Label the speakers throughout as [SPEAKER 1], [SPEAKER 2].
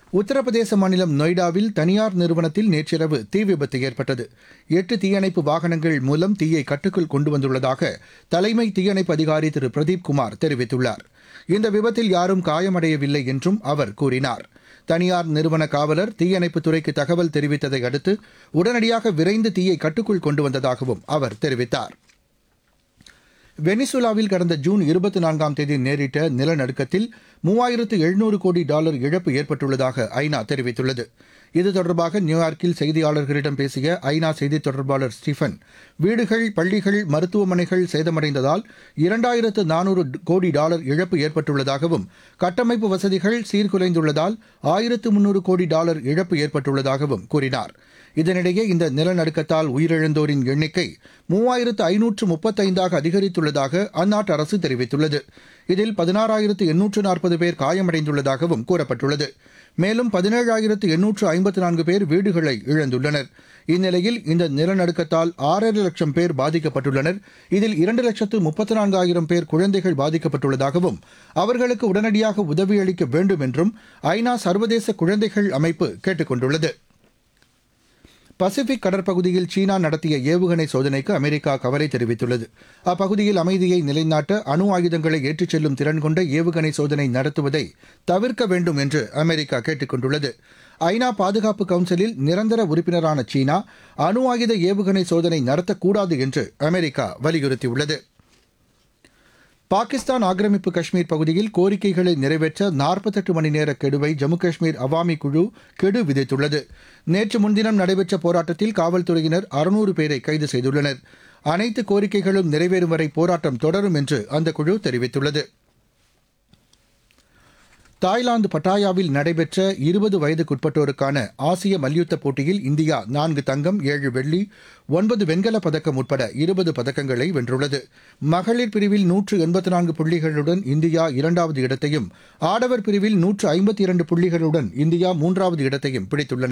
[SPEAKER 1] உத்தரப்பிரதேச மாநிலம் நொய்டாவில் தனியார் நிறுவனத்தில் நேற்றிரவு தீ விபத்து ஏற்பட்டது எட்டு தீயணைப்பு வாகனங்கள் மூலம் தீயை கட்டுக்குள் கொண்டு வந்துள்ளதாக தலைமை தீயணைப்பு அதிகாரி திரு பிரதீப் குமார் தெரிவித்துள்ளார் இந்த விபத்தில் யாரும் காயமடையவில்லை என்றும் அவர் கூறினார் தனியார் நிறுவன காவலர் தீயணைப்புத் துறைக்கு தகவல் தெரிவித்ததை அடுத்து உடனடியாக விரைந்து தீயை கட்டுக்குள் கொண்டு வந்ததாகவும் அவர் தெரிவித்தார் வெனிசுலாவில் கடந்த ஜூன் இருபத்தி நான்காம் தேதி நேரிட்ட நிலநடுக்கத்தில் மூவாயிரத்து எழுநூறு கோடி டாலர் இழப்பு ஏற்பட்டுள்ளதாக ஐநா தெரிவித்துள்ளது இது தொடர்பாக நியூயார்க்கில் செய்தியாளர்களிடம் பேசிய ஐநா செய்தித் தொடர்பாளர் ஸ்டீஃபன் வீடுகள் பள்ளிகள் மருத்துவமனைகள் சேதமடைந்ததால் இரண்டாயிரத்து நானூறு கோடி டாலர் இழப்பு ஏற்பட்டுள்ளதாகவும் கட்டமைப்பு வசதிகள் சீர்குலைந்துள்ளதால் ஆயிரத்து முன்னூறு கோடி டாலர் இழப்பு ஏற்பட்டுள்ளதாகவும் கூறினார் இதனிடையே இந்த நிலநடுக்கத்தால் உயிரிழந்தோரின் எண்ணிக்கை மூவாயிரத்து ஐநூற்று முப்பத்தைந்தாக அதிகரித்துள்ளதாக அந்நாட்டு அரசு தெரிவித்துள்ளது இதில் பதினாறாயிரத்து எண்ணூற்று நாற்பது பேர் காயமடைந்துள்ளதாகவும் கூறப்பட்டுள்ளது மேலும் பதினேழாயிரத்து எண்ணூற்று ஐம்பத்து நான்கு பேர் வீடுகளை இழந்துள்ளனர் இந்நிலையில் இந்த நிலநடுக்கத்தால் ஆறரை லட்சம் பேர் பாதிக்கப்பட்டுள்ளனர் இதில் இரண்டு லட்சத்து முப்பத்து நான்காயிரம் பேர் குழந்தைகள் பாதிக்கப்பட்டுள்ளதாகவும் அவர்களுக்கு உடனடியாக உதவியளிக்க வேண்டும் என்றும் ஐநா சர்வதேச குழந்தைகள் அமைப்பு கேட்டுக் கொண்டுள்ளது பசிபிக் கடற்பகுதியில் சீனா நடத்திய ஏவுகணை சோதனைக்கு அமெரிக்கா கவலை தெரிவித்துள்ளது அப்பகுதியில் அமைதியை நிலைநாட்ட அணு ஆயுதங்களை ஏற்றிச் செல்லும் திறன் கொண்ட ஏவுகணை சோதனை நடத்துவதை தவிர்க்க வேண்டும் என்று அமெரிக்கா கேட்டுக் கொண்டுள்ளது ஐநா பாதுகாப்பு கவுன்சிலில் நிரந்தர உறுப்பினரான சீனா அணு ஆயுத ஏவுகணை சோதனை நடத்தக்கூடாது என்று அமெரிக்கா வலியுறுத்தியுள்ளது பாகிஸ்தான் ஆக்கிரமிப்பு காஷ்மீர் பகுதியில் கோரிக்கைகளை நிறைவேற்ற நாற்பத்தெட்டு மணி நேர கெடுவை ஜம்மு காஷ்மீர் அவாமி குழு கெடு விதித்துள்ளது நேற்று முன்தினம் நடைபெற்ற போராட்டத்தில் காவல்துறையினர் அறுநூறு பேரை கைது செய்துள்ளனர் அனைத்து கோரிக்கைகளும் நிறைவேறும் வரை போராட்டம் தொடரும் என்று அந்த குழு தெரிவித்துள்ளது தாய்லாந்து பட்டாயாவில் நடைபெற்ற இருபது வயதுக்குட்பட்டோருக்கான ஆசிய மல்யுத்த போட்டியில் இந்தியா நான்கு தங்கம் ஏழு வெள்ளி ஒன்பது வெண்கலப் பதக்கம் உட்பட இருபது பதக்கங்களை வென்றுள்ளது மகளிர் பிரிவில் நூற்று எண்பத்தி நான்கு புள்ளிகளுடன் இந்தியா இரண்டாவது இடத்தையும் ஆடவர் பிரிவில் நூற்று ஐம்பத்தி இரண்டு புள்ளிகளுடன் இந்தியா மூன்றாவது இடத்தையும் பிடித்துள்ளன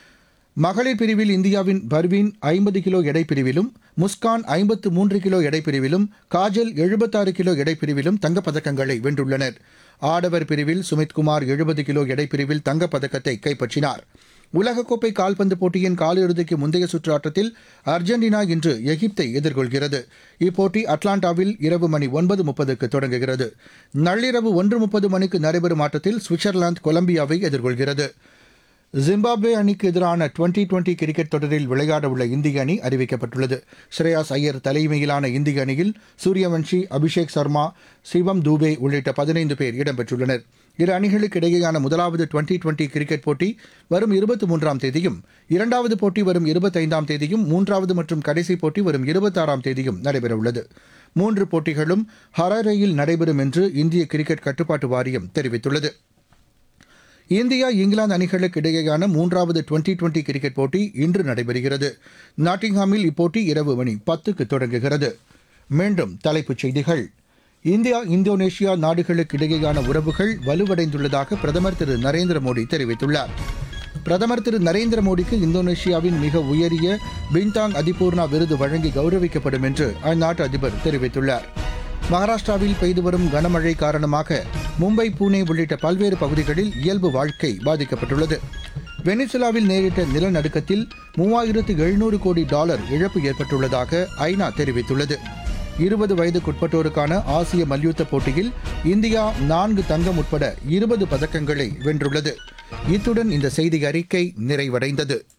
[SPEAKER 1] மகளிர் பிரிவில் இந்தியாவின் பர்வீன் ஐம்பது கிலோ எடை பிரிவிலும் முஸ்கான் ஐம்பத்து மூன்று கிலோ எடை பிரிவிலும் காஜல் எழுபத்தாறு கிலோ எடை பிரிவிலும் தங்கப்பதக்கங்களை வென்றுள்ளனர் ஆடவர் பிரிவில் சுமித்குமார் எழுபது கிலோ எடை பிரிவில் தங்கப்பதக்கத்தை கைப்பற்றினார் உலகக்கோப்பை கால்பந்து போட்டியின் காலிறுதிக்கு முந்தைய சுற்று ஆட்டத்தில் அர்ஜென்டினா இன்று எகிப்தை எதிர்கொள்கிறது இப்போட்டி அட்லாண்டாவில் இரவு மணி ஒன்பது முப்பதுக்கு தொடங்குகிறது நள்ளிரவு ஒன்று முப்பது மணிக்கு நடைபெறும் ஆட்டத்தில் சுவிட்சர்லாந்து கொலம்பியாவை எதிர்கொள்கிறது ஜிம்பாப்வே அணிக்கு எதிரான டுவெண்டி டுவெண்டி கிரிக்கெட் தொடரில் விளையாடவுள்ள இந்திய அணி அறிவிக்கப்பட்டுள்ளது ஸ்ரேயாஸ் ஐயர் தலைமையிலான இந்திய அணியில் சூரியவன்ஷி அபிஷேக் சர்மா சிவம் தூபே உள்ளிட்ட பதினைந்து பேர் இடம்பெற்றுள்ளனர் இரு அணிகளுக்கு இடையேயான முதலாவது டுவெண்டி டுவெண்டி கிரிக்கெட் போட்டி வரும் இருபத்தி மூன்றாம் தேதியும் இரண்டாவது போட்டி வரும் இருபத்தைந்தாம் தேதியும் மூன்றாவது மற்றும் கடைசி போட்டி வரும் இருபத்தாறாம் தேதியும் நடைபெறவுள்ளது மூன்று போட்டிகளும் ஹராரேயில் நடைபெறும் என்று இந்திய கிரிக்கெட் கட்டுப்பாட்டு வாரியம் தெரிவித்துள்ளது இந்தியா இங்கிலாந்து அணிகளுக்கு இடையேயான மூன்றாவது டுவெண்டி டுவெண்டி கிரிக்கெட் போட்டி இன்று நடைபெறுகிறது நாட்டிங்ஹாமில் இப்போட்டி இரவு மணி பத்துக்கு தொடங்குகிறது மீண்டும் தலைப்புச் செய்திகள் இந்தியா இந்தோனேஷியா நாடுகளுக்கு இடையேயான உறவுகள் வலுவடைந்துள்ளதாக பிரதமர் திரு நரேந்திர மோடி தெரிவித்துள்ளார் பிரதமர் திரு நரேந்திர மோடிக்கு இந்தோனேஷியாவின் மிக உயரிய பின்தாங் அதிபூர்ணா விருது வழங்கி கௌரவிக்கப்படும் என்று அந்நாட்டு அதிபர் தெரிவித்துள்ளார் மகாராஷ்டிராவில் பெய்து வரும் கனமழை காரணமாக மும்பை புனே உள்ளிட்ட பல்வேறு பகுதிகளில் இயல்பு வாழ்க்கை பாதிக்கப்பட்டுள்ளது வெனிசுலாவில் நேரிட்ட நிலநடுக்கத்தில் மூவாயிரத்து எழுநூறு கோடி டாலர் இழப்பு ஏற்பட்டுள்ளதாக ஐநா தெரிவித்துள்ளது இருபது வயதுக்குட்பட்டோருக்கான ஆசிய மல்யுத்த போட்டியில் இந்தியா நான்கு தங்கம் உட்பட இருபது பதக்கங்களை வென்றுள்ளது இத்துடன் இந்த செய்தி அறிக்கை நிறைவடைந்தது